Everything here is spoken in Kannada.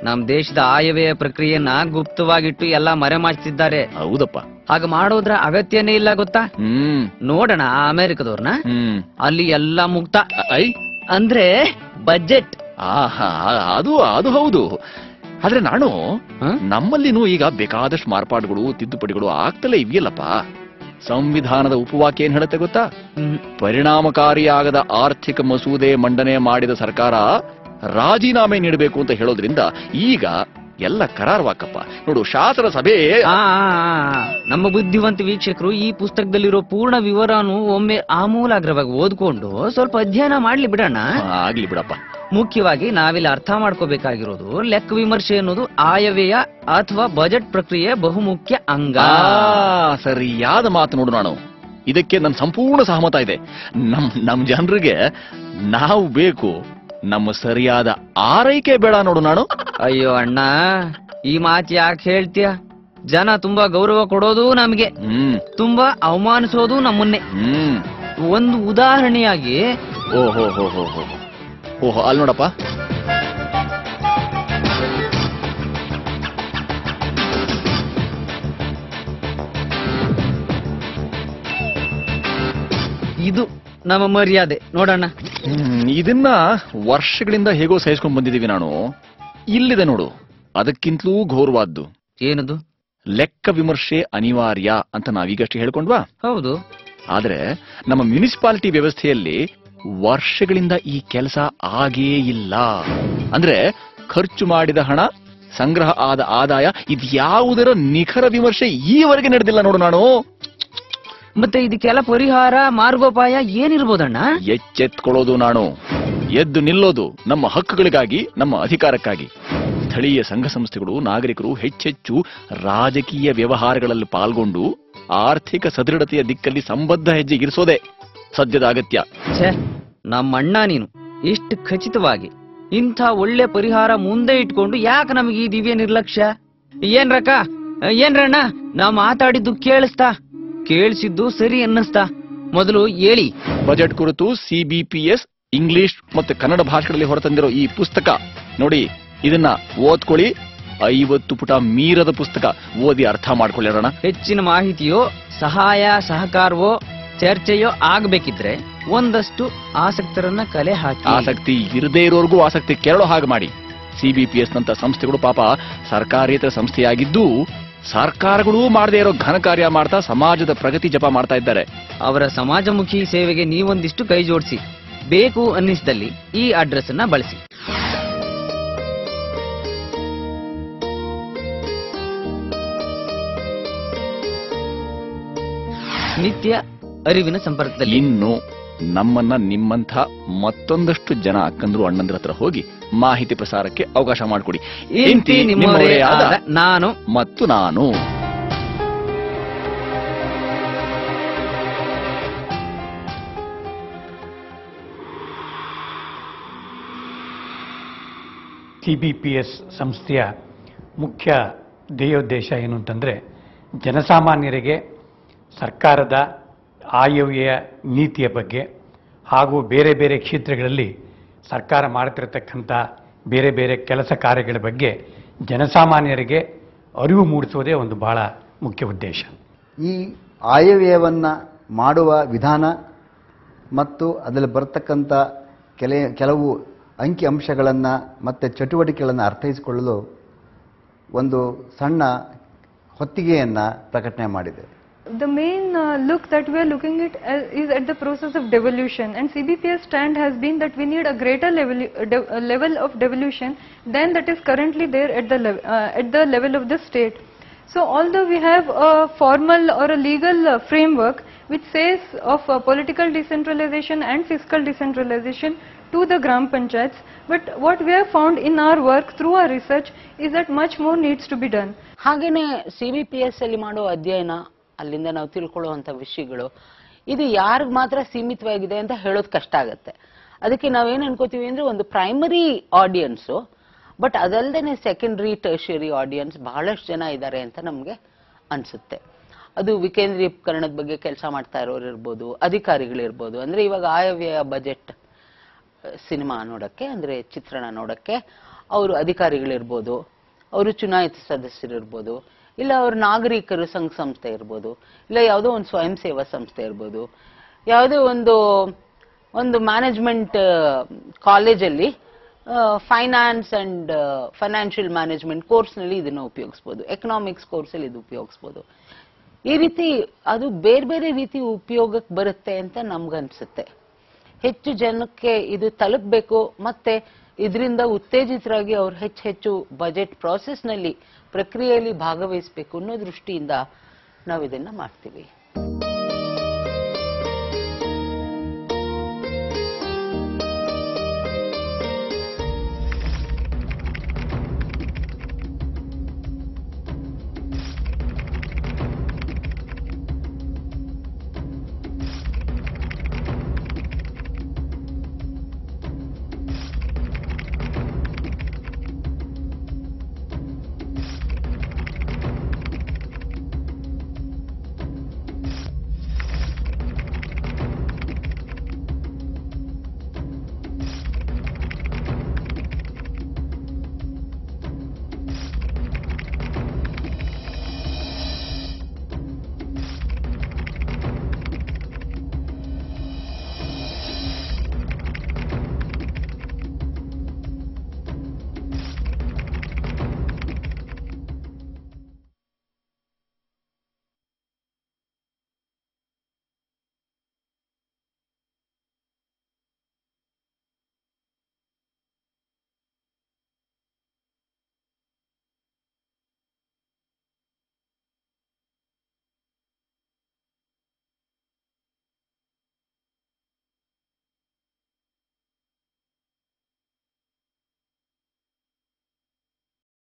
ನಮ್ ದೇಶದ ಆಯವ್ಯಯ ಪ್ರಕ್ರಿಯೆನ ಗುಪ್ತವಾಗಿಟ್ಟು ಎಲ್ಲ ಮರೆಮಾಚ್ತಿದ್ದಾರೆ ಹೌದಪ್ಪ ಹಾಗೆ ಮಾಡೋದ್ರ ಅಗತ್ಯನೇ ಇಲ್ಲ ಗೊತ್ತಾ ಹ್ಮ್ ನೋಡೋಣ ಅಮೆರಿಕದವ್ರನ್ನ ಹ್ಮ್ ಅಲ್ಲಿ ಎಲ್ಲ ಮುಕ್ತ ಐ ಅಂದ್ರೆ ಬಜೆಟ್ ಆಹಾ ಅದು ಅದು ಹೌದು ಆದ್ರೆ ನಾನು ಹ? ನಮ್ಮಲ್ಲಿನೂ ಈಗ ಬೇಕಾದಷ್ಟು ಮಾರ್ಪಾಡುಗಳು ತಿದ್ದುಪಡಿಗಳು ಆಗ್ತಲೇ ಇವೆಯಲ್ಲಪ್ಪ ಸಂವಿಧಾನದ ಉಪವಾಕ್ಯ ಏನ್ ಹೇಳುತ್ತೆ ಗೊತ್ತಾ ಹ್ಮ್. ಪರಿಣಾಮಕಾರಿಯಾಗದ ಆರ್ಥಿಕ ಮಸೂದೆ ಮಂಡನೆ ಮಾಡಿದ ಸರ್ಕಾರ ರಾಜೀನಾಮೆ ನೀಡಬೇಕು ಅಂತ ಹೇಳೋದ್ರಿಂದ ಈಗ ಎಲ್ಲ ಕರಾರವಾಕಪ್ಪ ನೋಡು ಶಾಸನ ಸಭೆ ಆ, ಆ, ಆ, ನಮ್ಮ ಬುದ್ಧಿವಂತ ವೀಕ್ಷಕರು ಈ ಪುಸ್ತಕದಲ್ಲಿರೋ ಪೂರ್ಣ ವಿವರನು ಒಮ್ಮೆ ಆಮೂಲಾಗ್ರವಾಗಿ ಓದ್ಕೊಂಡು ಸ್ವಲ್ಪ ಅಧ್ಯಯನ ಮಾಡ್ಲಿ ಬಿಡೋಣ ಹಾ, ಆಗ್ಲಿ ಬಿಡಪ್ಪ ಮುಖ್ಯವಾಗಿ ನಾವಿಲ್ಲಿ ಅರ್ಥ ಮಾಡ್ಕೋಬೇಕಾಗಿರೋದು ಲೆಕ್ಕ ವಿಮರ್ಶೆ ಅನ್ನೋದು ಆಯವ್ಯಯ ಅಥವಾ ಬಜೆಟ್ ಪ್ರಕ್ರಿಯೆ ಬಹುಮುಖ್ಯ ಅಂಗ ಆ, ಸರಿಯಾದ ಮಾತು ನೋಡು ನಾನು ಇದಕ್ಕೆ ನನ್ನ ಸಂಪೂರ್ಣ ಸಹಮತ ಇದೆ ನಮ್ ನಮ್ ಜನರಿಗೆ ನಾವು ಬೇಕು ನಮ್ಮ ಸರಿಯಾದ ಆರೈಕೆ ಬೇಡ ನೋಡು ನಾನು ಅಯ್ಯೋ ಅಣ್ಣ ಈ ಮಾತು ಯಾಕೆ ಹೇಳ್ತೀಯ ಜನ ತುಂಬಾ ಗೌರವ ಕೊಡೋದು ನಮ್ಗೆ ಹ್ಮ್ ತುಂಬಾ ಅವಮಾನಿಸೋದು ನಮ್ಮನ್ನೇ ಹ್ಮ್ ಒಂದು ಉದಾಹರಣೆಯಾಗಿ ಓಹೋ ಹೋ ಹೋ ಹೋ ಓಹೋ ಅಲ್ಲಿ ನೋಡಪ್ಪ ಇದು ನಮ್ಮ ಮರ್ಯಾದೆ ನೋಡಣ್ಣ ಹ್ಮ್, ಇದನ್ನ ವರ್ಷಗಳಿಂದ ಹೇಗೋ ಸಹಿಸ್ಕೊಂಡ್ ಬಂದಿದೀವಿ ನಾನು ಇಲ್ಲಿದೆ ನೋಡು ಅದಕ್ಕಿಂತಲೂ ಘೋರವಾದ್ದು ಏನದು ಲೆಕ್ಕ ವಿಮರ್ಶೆ ಅನಿವಾರ್ಯ ಅಂತ ನಾವೀಗಷ್ಟೇ ಹೇಳ್ಕೊಂಡ್ವಾ ಹೌದು ಆದ್ರೆ ನಮ್ಮ ಮುನಿಸಿಪಾಲಿಟಿ ವ್ಯವಸ್ಥೆಯಲ್ಲಿ ವರ್ಷಗಳಿಂದ ಈ ಕೆಲಸ ಆಗೇ ಇಲ್ಲ ಅಂದ್ರೆ ಖರ್ಚು ಮಾಡಿದ ಹಣ ಸಂಗ್ರಹ ಆದ ಆದಾಯ ಇದ್ಯಾವುದರ ನಿಖರ ವಿಮರ್ಶೆ ಈವರೆಗೆ ನಡೆದಿಲ್ಲ ನೋಡು ನಾನು ಮತ್ತೆ ಇದಕ್ಕೆಲ್ಲ ಪರಿಹಾರ ಮಾರ್ಗೋಪಾಯ ಏನಿರ್ಬೋದಣ್ಣ ಎಚ್ಚೆತ್ಕೊಳ್ಳೋದು ನಾನು ಎದ್ದು ನಿಲ್ಲೋದು ನಮ್ಮ ಹಕ್ಕುಗಳಿಗಾಗಿ ನಮ್ಮ ಅಧಿಕಾರಕ್ಕಾಗಿ ಸ್ಥಳೀಯ ಸಂಘ ಸಂಸ್ಥೆಗಳು ನಾಗರಿಕರು ಹೆಚ್ಚೆಚ್ಚು ರಾಜಕೀಯ ವ್ಯವಹಾರಗಳಲ್ಲಿ ಪಾಲ್ಗೊಂಡು ಆರ್ಥಿಕ ಸದೃಢತೆಯ ದಿಕ್ಕಲ್ಲಿ ಸಂಬದ್ಧ ಹೆಜ್ಜೆ ಇರಿಸೋದೇ ಸದ್ಯದ ಅಗತ್ಯ ಛೇ ನಮ್ಮಣ್ಣ ನೀನು ಇಷ್ಟು ಖಚಿತವಾಗಿ ಇಂಥ ಒಳ್ಳೆ ಪರಿಹಾರ ಮುಂದೆ ಇಟ್ಕೊಂಡು ಯಾಕೆ ನಮಗೆ ಈ ದಿವ್ಯ ನಿರ್ಲಕ್ಷ್ಯ ಏನ್ರಕ್ಕ ಏನ್ರಣ್ಣ ನಾ ಮಾತಾಡಿದ್ದು ಕೇಳಿಸ್ತಾ ಕೇಳಿಸಿದ್ದು ಸರಿ ಅನ್ನಿಸ್ತಾ ಮೊದಲು ಹೇಳಿ ಬಜೆಟ್ ಕುರಿತು ಸಿಬಿಪಿಎಸ್ ಇಂಗ್ಲಿಷ್ ಮತ್ತು ಕನ್ನಡ ಭಾಷೆಗಳಲ್ಲಿ ಹೊರತಂದಿರೋ ಈ ಪುಸ್ತಕ ನೋಡಿ ಇದನ್ನ ಓದ್ಕೊಳ್ಳಿ ಐವತ್ತು ಪುಟ ಮೀರದ ಪುಸ್ತಕ ಓದಿ ಅರ್ಥ ಮಾಡ್ಕೊಳ್ಳೋಣ ಹೆಚ್ಚಿನ ಮಾಹಿತಿಯೋ ಸಹಾಯ ಸಹಕಾರವೋ ಚರ್ಚೆಯೋ ಆಗ್ಬೇಕಿದ್ರೆ ಒಂದಷ್ಟು ಆಸಕ್ತರನ್ನ ಕಲೆ ಹಾಕಿ ಆಸಕ್ತಿ ಇರದೇ ಇರೋರ್ಗೂ ಆಸಕ್ತಿ ಕೆರಳೋ ಹಾಗೆ ಮಾಡಿ ಸಿಬಿಪಿಎಸ್ ನಂತ ಸಂಸ್ಥೆಗಳು ಪಾಪ ಸರ್ಕಾರೇತರ ಸಂಸ್ಥೆಯಾಗಿದ್ದು ಸರ್ಕಾರಗಳೂ ಮಾಡದೇ ಇರೋ ಘನ ಕಾರ್ಯ ಮಾಡ್ತಾ ಸಮಾಜದ ಪ್ರಗತಿ ಜಪ ಮಾಡ್ತಾ ಇದ್ದಾರೆ ಅವರ ಸಮಾಜಮುಖಿ ಸೇವೆಗೆ ನೀವೊಂದಿಷ್ಟು ಕೈ ಜೋಡಿಸಿ ಬೇಕು ಅನ್ನಿಸಿದಲ್ಲಿ ಈ ಅಡ್ರೆಸ್ ಅನ್ನ ಬಳಸಿ ನಿತ್ಯ ಅರಿವಿನ ಸಂಪರ್ಕದಲ್ಲಿ ಇನ್ನು ನಮ್ಮನ್ನ ನಿಮ್ಮಂಥ ಮತ್ತೊಂದಷ್ಟು ಜನ ಅಕ್ಕಂದ್ರು ಅಣ್ಣಂದ್ರ ಹತ್ರ ಹೋಗಿ ಮಾಹಿತಿ ಪ್ರಸಾರಕ್ಕೆ ಅವಕಾಶ ಮಾಡಿಕೊಡಿ ಇಂತಿ ನಿಮ್ಮವರೇ ಆದ ನಾನು ಮತ್ತು ನಾನು ಸಿ ಬಿ ಪಿ ಎಸ್ ಸಂಸ್ಥೆಯ ಮುಖ್ಯ ಧ್ಯೇಯೋದ್ದೇಶ ಏನು ಅಂತಂದರೆ ಜನಸಾಮಾನ್ಯರಿಗೆ ಸರ್ಕಾರದ ಆಯವ್ಯಯ ನೀತಿಯ ಬಗ್ಗೆ ಹಾಗೂ ಬೇರೆ ಬೇರೆ ಕ್ಷೇತ್ರಗಳಲ್ಲಿ ಸರ್ಕಾರ ಮಾಡ್ತಿರತಕ್ಕಂಥ ಬೇರೆ ಬೇರೆ ಕೆಲಸ ಕಾರ್ಯಗಳ ಬಗ್ಗೆ ಜನಸಾಮಾನ್ಯರಿಗೆ ಅರಿವು ಮೂಡಿಸುವುದೇ ಒಂದು ಬಹಳ ಮುಖ್ಯ ಉದ್ದೇಶ ಈ ಆಯವ್ಯಯವನ್ನು ಮಾಡುವ ವಿಧಾನ ಮತ್ತು ಅದರಲ್ಲಿ ಬರ್ತಕ್ಕಂಥ ಕೆಲ ಕೆಲವು ಅಂಕಿ ಅಂಶಗಳನ್ನು ಮತ್ತು ಚಟುವಟಿಕೆಗಳನ್ನು ಅರ್ಥೈಸಿಕೊಳ್ಳಲು ಒಂದು ಸಣ್ಣ ಹೊತ್ತಿಗೆಯನ್ನು ಪ್ರಕಟಣೆ ಮಾಡಿದೆ The main uh, look that we are looking at uh, is at the process of devolution and CBPS stand has been that we need a greater level, uh, de- uh, level of devolution than that is currently there at the, lev- uh, at the level of the state. So although we have a formal or a legal uh, framework which says of uh, political decentralization and fiscal decentralization to the Gram Panchayats, but what we have found in our work through our research is that much more needs to be done. ಹಾಗೇನೆ ಸಿ ಬಿ ಪಿ ಎಸ್ ಅಲ್ಲಿ ಮಾಡೋ ಅಧ್ಯಯನ ಅಲ್ಲಿಂದ ನಾವು ತಿಳ್ಕೊಳ್ಳುವಂಥ ವಿಷಯಗಳು ಇದು ಯಾರಿಗ್ ಮಾತ್ರ ಸೀಮಿತವಾಗಿದೆ ಅಂತ ಹೇಳೋದು ಕಷ್ಟ ಆಗುತ್ತೆ ಅದಕ್ಕೆ ನಾವೇನ್ ಅನ್ಕೋತೀವಿ ಅಂದ್ರೆ ಒಂದು ಪ್ರೈಮರಿ ಆಡಿಯನ್ಸು ಬಟ್ ಅದಲ್ಲದೆ ಸೆಕೆಂಡ್ರಿ ಟರ್ಷರಿ ಆಡಿಯನ್ಸ್ ಬಹಳಷ್ಟು ಜನ ಇದ್ದಾರೆ ಅಂತ ನಮಗೆ ಅನ್ಸುತ್ತೆ ಅದು ವಿಕೇಂದ್ರೀಕರಣದ ಬಗ್ಗೆ ಕೆಲಸ ಮಾಡ್ತಾ ಇರೋರು ಇರ್ಬೋದು ಅಧಿಕಾರಿಗಳಿರ್ಬೋದು ಅಂದ್ರೆ ಇವಾಗ ಆಯವ್ಯಯ ಬಜೆಟ್ ಸಿನಿಮಾ ನೋಡಕ್ಕೆ ಅಂದ್ರೆ ಚಿತ್ರಣ ನೋಡಕ್ಕೆ ಅವರು ಅಧಿಕಾರಿಗಳಿರ್ಬೋದು ಅವರು ಚುನಾಯಿತ ಸದಸ್ಯರಿರ್ಬೋದು ಇಲ್ಲ ಅವ್ರ ನಾಗರಿಕರು ಸಂಘ ಸಂಸ್ಥೆ ಇರ್ಬೋದು ಇಲ್ಲ ಯಾವುದೋ ಒಂದು ಸ್ವಯಂ ಸೇವಾ ಸಂಸ್ಥೆ ಇರ್ಬೋದು ಯಾವುದೋ ಒಂದು ಒಂದು ಮ್ಯಾನೇಜ್ಮೆಂಟ್ ಕಾಲೇಜಲ್ಲಿ ಫೈನಾನ್ಸ್ ಅಂಡ್ ಫೈನಾನ್ಷಿಯಲ್ ಮ್ಯಾನೇಜ್ಮೆಂಟ್ ಕೋರ್ಸ್ನಲ್ಲಿ ಇದನ್ನ ಉಪಯೋಗಿಸ್ಬೋದು ಎಕನಾಮಿಕ್ಸ್ ಕೋರ್ಸಲ್ಲಿ ಇದು ಉಪಯೋಗಿಸ್ಬೋದು ಈ ರೀತಿ ಅದು ಬೇರೆ ಬೇರೆ ರೀತಿ ಉಪಯೋಗಕ್ಕೆ ಬರುತ್ತೆ ಅಂತ ನಮ್ಗನ್ಸುತ್ತೆ ಹೆಚ್ಚು ಜನಕ್ಕೆ ಇದು ತಲುಪಬೇಕು ಮತ್ತೆ ಇದರಿಂದ ಉತ್ತೇಜಿತರಾಗಿ ಅವ್ರು ಹೆಚ್ಚು ಹೆಚ್ಚು ಬಜೆಟ್ ನಲ್ಲಿ ಪ್ರಕ್ರಿಯೆಯಲ್ಲಿ ಭಾಗವಹಿಸಬೇಕು ಅನ್ನೋ ದೃಷ್ಟಿಯಿಂದ ನಾವು ಇದನ್ನ ಮಾಡ್ತೀವಿ